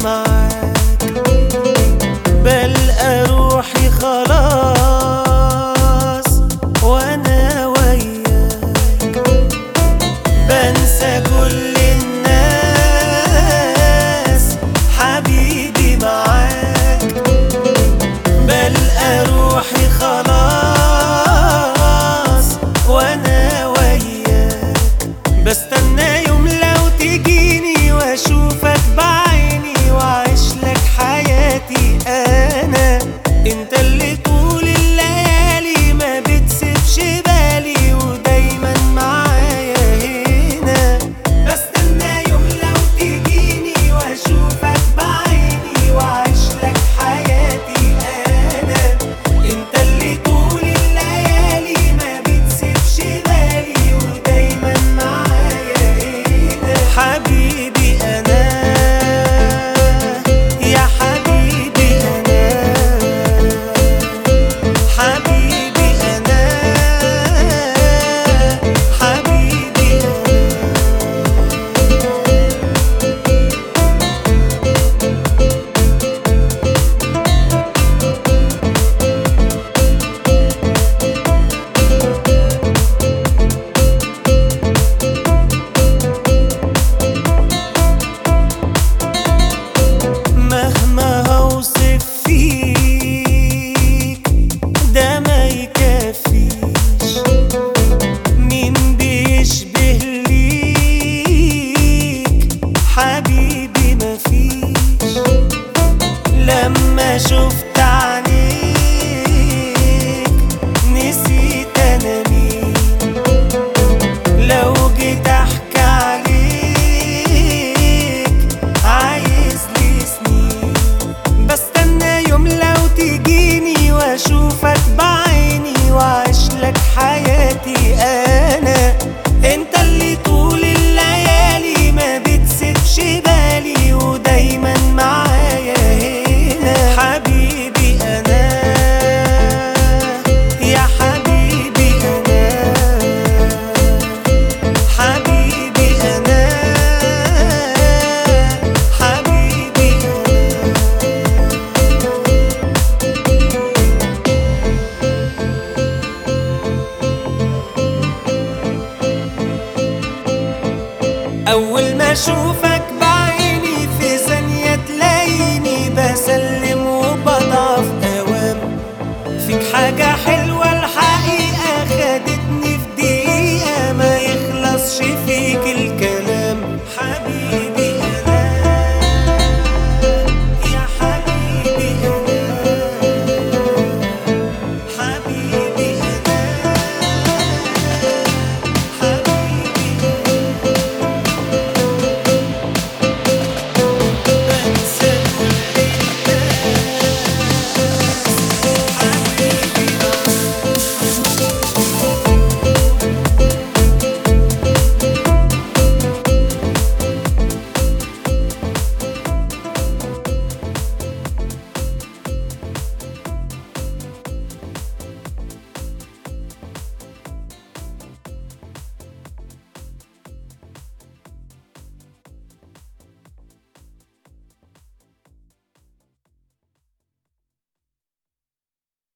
معاك بلقى روحي خلاص وانا وياك بنسى كل الناس حبيبي معاك بلقى روحي خلاص وانا وياك بستنى يوم لو تجيني واشوفك بعيني واعيش لك حياتي انا انت اللي طول الليالي ما بتسيبش بالي ودايما معايا هنا بستنى يوم لو تجيني واشوفك بعيني واعيش لك حياتي انا انت اللي طول الليالي ما بتسيبش بالي ودايما معايا هنا حبيبي انا يا حبيبي انا حبيبي انا حبيبي انا مهما هوصف فيك ده ما يكفيش مين بيشبه ليك حبيبي مفيش لما شفت عينيك نسيت انا مين لو جيت احكي عليك عايز لي سنين بستنى يوم لو تجيني واشوفك بعيني واعيش لك حياتي انا انت اللي طول الليالي ما بتسيبش بالي ودايما معايا هنا حبيبي انا يا حبيبي انا حبيبي أنا حبيبي أنا أول ما أشوفك